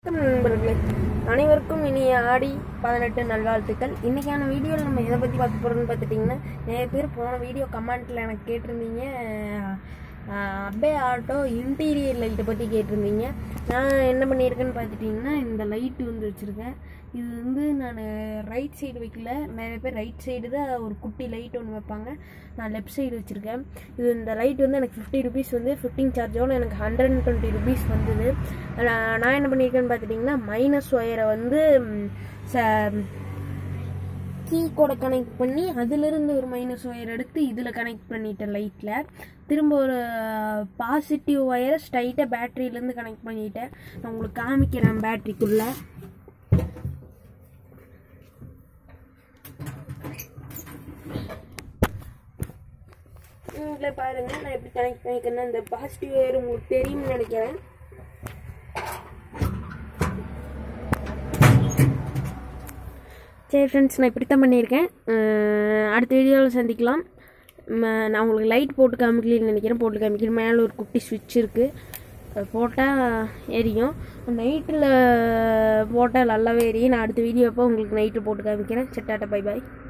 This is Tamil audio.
வணக்கம் நண்பர்களே அனைவருக்கும் இனிய ஆடி பதினெட்டு நல்வாழ்த்துக்கள் இன்னைக்கான வீடியோவில் நம்ம எதை பற்றி பார்க்க போகிறோம்னு பார்த்துட்டிங்கன்னா நிறைய பேர் போன வீடியோ கமெண்ட்டில் எனக்கு கேட்டிருந்தீங்க ஆஹ், அப்பே ஆட்டோ இன்டீரியர் லைட்டை பற்றி கேட்டிருந்தீங்க நான் என்ன பண்ணியிருக்கேன்னு பார்த்துட்டிங்கன்னா இந்த லைட்டு வந்து வச்சுருக்கேன் இது வந்து நான் ரைட் சைடு வைக்கல நிறைய பேர் ரைட் சைடு தான் ஒரு குட்டி லைட் ஒன்று வைப்பாங்க நான் லெஃப்ட் சைடு வச்சுருக்கேன் இது இந்த லைட் வந்து எனக்கு ஃபிஃப்டி ருபீஸ் வந்து ஃபிஃப்டின் சார்ஜோட எனக்கு ஹண்ட்ரட் அண்ட் டுவெண்ட்டி ருபீஸ் வந்தது நான் நான் என்ன பண்ணியிருக்கேன்னு பார்த்துட்டிங்கன்னா மைனஸ் ஒயரை வந்து ம், ச கீ கூட கனெக்ட் பண்ணி அதிலிருந்து ஒரு மைனஸ் ஒயர் எடுத்து இதில் கனெக்ட் பண்ணிட்டேன் லைட்டில் திரும்ப ஒரு பாசிட்டிவ் ஒயரை ஸ்ட்ரைட்டாக பேட்டரியிலேருந்து கனெக்ட் பண்ணிட்டேன் நான் உங்களுக்கு காமிக்கிறேன் பேட்டரிக்குள்ளே நீங்களே பாருங்க நான் எப்படி கனெக்ட் பண்ணிக்கிறேன் இந்த பாசிட்டிவ் ஒயர் உங்களுக்கு தெரியும்னு நினைக்கிறேன் சரி ஃப்ரெண்ட்ஸ் நான் இப்படி தான் பண்ணியிருக்கேன் அஹ் அடுத்த வீடியோவில் சந்திக்கலாம் ம, நான் உங்களுக்கு லைட் போட்டு காமிக்கலன்னு நினைக்கிறேன் போட்டு காமிக்கிறேன் மேலே ஒரு குட்டி சுவிட்ச் இருக்குது போட்டால் எரியும் நைட்டில் போட்டால் நல்லாவே எரியும் நான் அடுத்த வீடியோ அப்போ உங்களுக்கு நைட்டு போட்டு காமிக்கிறேன் செட்டாட்ட பை பாய்